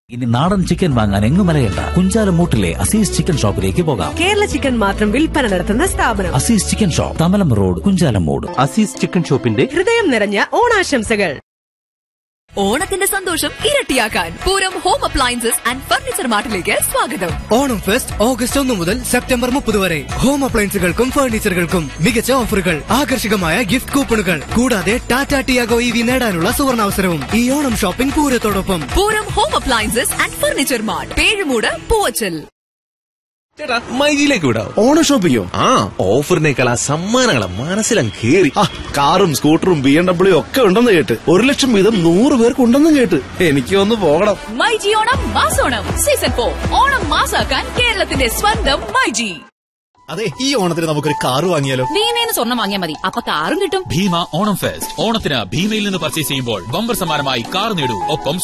ഇനി നാടൻ ചിക്കൻ വാങ്ങാൻ എങ്ങും മലയണ്ട കുഞ്ചാലമൂട്ടിലെ അസീസ് ചിക്കൻ ഷോപ്പിലേക്ക് പോകാം കേരള ചിക്കൻ മാത്രം വിൽപ്പന നടത്തുന്ന സ്ഥാപനം Azeez chicken shop Thamalam road Kunchalamood Azeez chicken ഷോപ്പിന്റെ ഹൃദയം നിറഞ്ഞ ഓണാശംസകൾ ഓണത്തിന്റെ സന്തോഷം ഇരട്ടിയാക്കാൻ Pooram home appliances and furniture മാർട്ടിലേക്ക് സ്വാഗതം ഓണം ഫെസ്റ്റ് ഓഗസ്റ്റ് ഒന്ന് മുതൽ സെപ്റ്റംബർ മുപ്പത് വരെ ഹോം അപ്ലയൻസുകൾക്കും ഫർണിച്ചറുകൾക്കും മികച്ച ഓഫറുകൾ ആകർഷകമായ ഗിഫ്റ്റ് കൂപ്പണുകൾ കൂടാതെ ടാറ്റ ടിയാഗോ ഇ വി നേടാനുള്ള സുവർണാവസരവും ഈ ഓണം ഷോപ്പിംഗ് പൂരത്തോടൊപ്പം Pooram home appliances and furniture mart Pezhumood Poovachal ചേട്ടാ മൈജിയിലേക്ക് വിടാം ഓണ ഷോപ്പിങ്ങോ ആ ഓഫറിനേക്കാൾ ആ സമ്മാനങ്ങളെ മനസ്സിലങ്ങ് കേറി ആ കാറും സ്കൂട്ടറും ബി എം ഡബ്ല്യു ഒക്കെ ഉണ്ടെന്ന് കേട്ട് ഒരു ലക്ഷം വീതം നൂറ് പേർക്ക് ഉണ്ടെന്നും കേട്ട് എനിക്ക് ഒന്ന് പോകണം മൈജി ഓണം മാസോണം സീസൺ ഫോർ ഓണം മാസാക്കാൻ കേരളത്തിന്റെ സ്വന്തം മൈജി അതെ ഈ ഓണത്തിന് നമുക്കൊരു കാറ് വാങ്ങിയാലോ ഭീമേന്ന് സ്വർണം വാങ്ങിയാൽ മതി അപ്പൊ കാറും കിട്ടും ഭീമ ഓണം ഫെസ്റ്റ് ഓണത്തിന് ഭീമയിൽ നിന്ന് പർച്ചേസ് ചെയ്യുമ്പോൾ ബമ്പർ സമ്മാനമായി കാർ നേടൂ ഒപ്പം